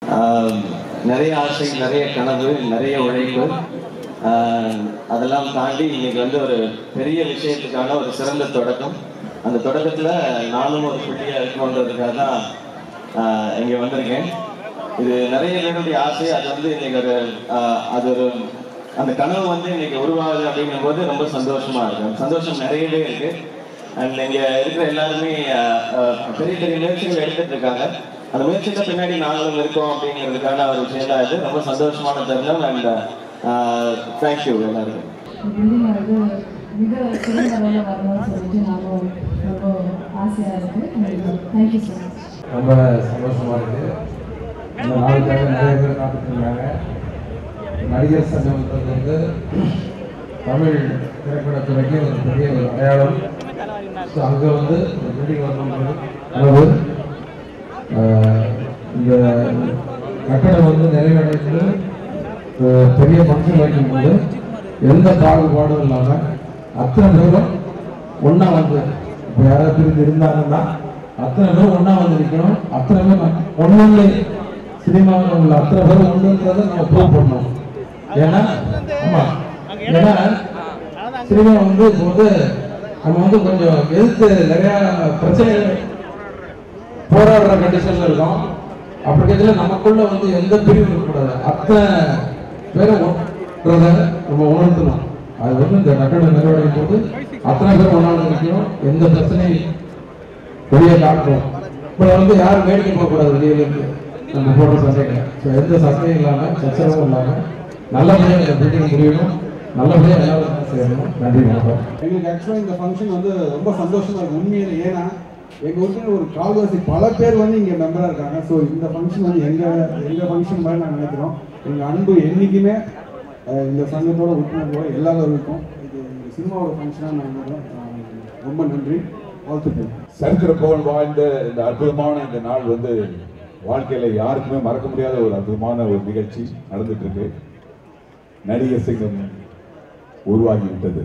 ஆஹ் நிறைய ஆசை நிறைய கனவு நிறைய உழைப்பு ஆஹ் அதெல்லாம் தாண்டி இன்னைக்கு வந்து ஒரு பெரிய விஷயத்துக்கான ஒரு சிறந்த தொடக்கம் அந்த தொடக்கத்துல நானும் ஒரு புள்ளியா இருக்கணுன்றதுக்காக தான் ஆஹ் இங்க வந்திருக்கேன் இது நிறைய பேருடைய ஆசை அது வந்து இன்னைக்கு ஒரு ஆஹ் அது ஒரு அந்த கனவு வந்து இன்னைக்கு உருவாகுது அப்படிங்கும் போது ரொம்ப சந்தோஷமா இருக்கு அந்த சந்தோஷம் நிறையவே இருக்கு அண்ட் இங்க இருக்கிற எல்லாருமே ஆஹ், ஆஹ், பெரிய பெரிய முயற்சிகள் எடுத்துட்டு இருக்காங்க அந்த முயற்சிக்கு பின்னாடி நாங்களும் இருக்கோம் அப்படிங்கிறதுக்கான ஒரு விஷயம் தான் இது ரொம்ப சந்தோஷமான தருணம் அண்ட் தேங்க்யூ எல்லாருக்கும் பில்டிங் வந்து மிக சிறந்த அளவில் வரணும்னு சொல்லிட்டு நானும் ரொம்ப ஆசையாக இருக்குது தேங்க்யூ ஸோ மச் ரொம்ப சந்தோஷமா இருக்கு இந்த நாளுக்காக நிறைய பேர் காத்துட்டு இருந்தாங்க நடிகர் சங்கம்ன்றது வந்து தமிழ் திரைப்படத்துறைக்கு ஒரு பெரிய ஒரு அடையாளம் ஸோ அங்கே வந்து இந்த பில்டிங் வரணும்ன்றது கனவு ஆஹ் இந்த கட்டடம் வந்து நிறைவடைந்து ஒரு பெரிய ஃபங்க்ஷன் வைக்கும்போது எந்த பாகுபாடும் இல்லாமல் அத்தனை பேரும் ஒன்றா வந்து இப்போ யாராவது பிரிந்து இருந்தாங்கன்னா அத்தனை பேரும் ஒன்றா வந்து நிற்கணும் அத்தனை பேர் ஒன்று சினிமாவில் உள்ள அத்தனை பேரும் ஒன்றுன்றதை நம்ம ப்ரூவ் பண்ணணும் ஏன்னா ஆமாம் ஏன்னா சினிமா வந்து இப்போ வந்து நம்ம வந்து கொஞ்சம் எதிர்த்து நிறையா பிரச்சனைகள் போராடுற கண்டிஷன்ல இருக்கோம் அப்படி இதுல நமக்குள்ள வந்து எந்த பிரிவும் இருக்கக்கூடாது அத்தனை பேரை ஒன்றதை நம்ம உணர்த்தணும் அது வந்து இந்த கட்டடம் நிறைவடையும் போது அத்தனை பேர் ஒன்றாக நிற்கணும் எந்த பிரச்சனையும் வெளியே காட்டணும் இப்போ வந்து யாரும் வேடிக்கை போகக்கூடாது வெளியில இருந்து நம்ம போடுற சண்டைகளை ஸோ எந்த சண்டையும் இல்லாமல் சச்சரவும் இல்லாமல் நல்லபடியாக இந்த பில்டிங் முடியணும் நல்லபடியாக எல்லாரும் செய்யணும் நன்றி வணக்கம் எங்களுக்கு ஆக்சுவலாக இந்த ஃபங்க்ஷன் வந்து ரொம்ப சந்தோஷமா இருக்கு உண்மையில ஏன்னா எங்க ஊருக்கு ஒரு கால்வாசி பல பேர் வந்து இங்க மெம்பரா இருக்காங்க ஸோ இந்த ஃபங்க்ஷன் வந்து எங்க எங்க ஃபங்க்ஷன் மாதிரி நாங்கள் நினைக்கிறோம் எங்க அன்பு என்னைக்குமே அஹ், இந்த சங்கத்தோட ஒற்றுமையோட எல்லாரும் இருக்கும் இது எங்க சினிமாவோட ஃபங்க்ஷனாக நாங்கள் ரொம்ப நன்றி வாழ்த்துக்கள் சரித்திர புகழ் வாழ்ந்த இந்த அற்புதமான இந்த நாள் வந்து வாழ்க்கையில யாருக்குமே மறக்க முடியாத ஒரு அற்புதமான ஒரு நிகழ்ச்சி நடந்துட்டு இருக்கு நடிகர் சங்கம் உருவாகி விட்டது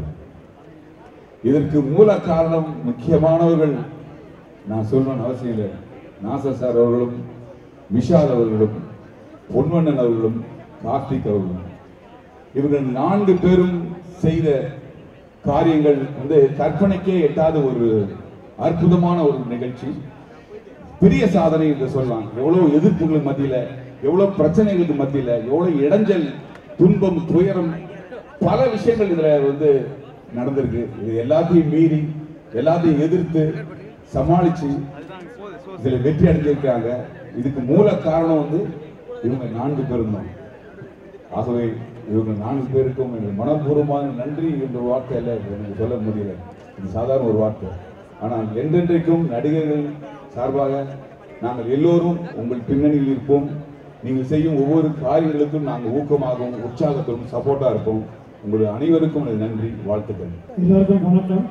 இதற்கு மூல காரணம் முக்கியமானவர்கள் நான் சொல்லணும்னு அவசியம் இல்லை நாசர் சார் அவர்களும் விஷால் அவர்களும் பொன்வண்ணன் அவர்களும் கார்த்திக் அவர்களும் இவர்கள் நான்கு பேரும் செய்த காரியங்கள் வந்து கற்பனைக்கே எட்டாத ஒரு அற்புதமான ஒரு நிகழ்ச்சி பெரிய சாதனை என்று சொல்லலாம் எவ்வளவு எதிர்ப்புகள் மத்தியில எவ்வளவு பிரச்சனைகளுக்கு மத்தியில எவ்வளவு இடைஞ்சல் துன்பம் துயரம் பல விஷயங்கள் இதுல வந்து நடந்திருக்கு இது எல்லாத்தையும் மீறி எல்லாத்தையும் எதிர்த்து சமாளிச்சு இதுல வெற்றி அடைஞ்சிருக்காங்க இதுக்கு மூல காரணம் வந்து இவங்க நான்கு பேரும் தான் ஆகவே இவங்க நான்கு பேருக்கும் எனது மனப்பூர்வமான நன்றி என்ற வார்த்தையில எனக்கு சொல்ல முடியல இது சாதாரண ஒரு வார்த்தை ஆனால் என்றென்றைக்கும் நடிகர்கள் சார்பாக நாங்கள் எல்லோரும் உங்கள் பின்னணியில் இருப்போம் நீங்கள் செய்யும் ஒவ்வொரு காரியங்களுக்கும் நாங்கள் ஊக்கமாகவும் உற்சாகத்தோடும் சப்போர்ட்டாக இருப்போம் உங்கள் அனைவருக்கும் எனது நன்றி வாழ்த்துக்கள் எல்லோருக்கும் வணக்கம்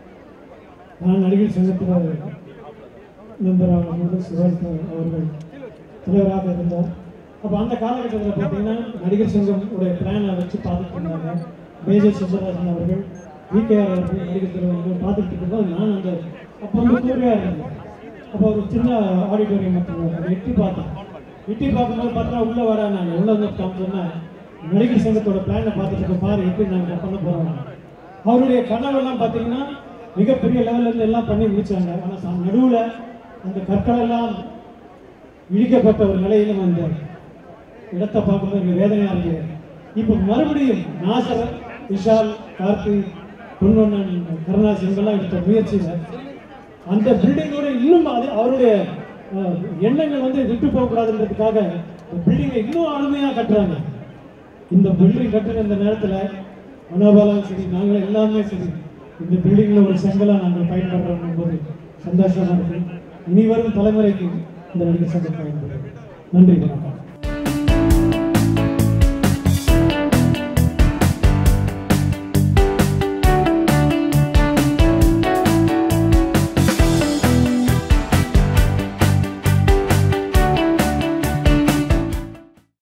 நான் நடிகர் சங்கத்தில் மெம்பராக போது சிவாஜி அவர்கள் தலைவராக இருந்தார் அப்போ அந்த காலகட்டத்தில் பார்த்தீங்கன்னா நடிகர் சங்கம் உடைய பிளானை வச்சு பார்த்துட்டு இருந்தாங்க மேஜர் சுந்தரராஜன் அவர்கள் விகேஆர் அவர்கள் நடிகர் தலைவர் பார்த்துட்டு இருக்கும்போது நான் அந்த அப்போ வந்து கூறியாக இருந்தேன் அப்போ ஒரு சின்ன ஆடிட்டோரியம் மட்டும் அதை எட்டி பார்த்தேன் எட்டி பார்க்கும்போது பார்த்தா உள்ளே வர நான் உள்ள வந்து காமிச்சோன்னா நடிகர் சங்கத்தோட பிளானை பார்த்துட்டு இருக்கோம் பாரு எப்படி நாங்கள் பண்ண போகிறோம் அவருடைய கனவெல்லாம் பார்த்தீங்கன்னா மிகப்பெரிய லெவல்ல இருந்து எல்லாம் பண்ணி முடிச்சாங்க ஆனால் நடுவில் அந்த கற்கள் எல்லாம் இழிக்கப்பட்ட ஒரு நிலையிலும் அந்த இடத்தை பார்க்கும்போது எனக்கு வேதனையா இருக்கு இப்போ மறுபடியும் நாசர் விஷால் கார்த்திக் பொன்வண்ணன் கருணாஸ் இவங்கெல்லாம் எடுத்த முயற்சியில அந்த பில்டிங்கோட இன்னும் அது அவருடைய அஹ், எண்ணங்கள் வந்து விட்டு போகக்கூடாதுன்றதுக்காக இந்த பில்டிங்கை இன்னும் அருமையாக கட்டுறாங்க இந்த பில்டிங் கட்டுற இந்த நேரத்தில் மனோபாலும் சரி நாங்கள் எல்லாமே சரி இந்த பில்டிங்கில் ஒரு செங்கலாக நாங்கள் பயன்படுறோம் போது சந்தோஷமாக இருக்கு இனி வரும் தலைமுறைக்கு இந்த நடிகர் சங்கம் பயன்படுது நன்றி வணக்கம்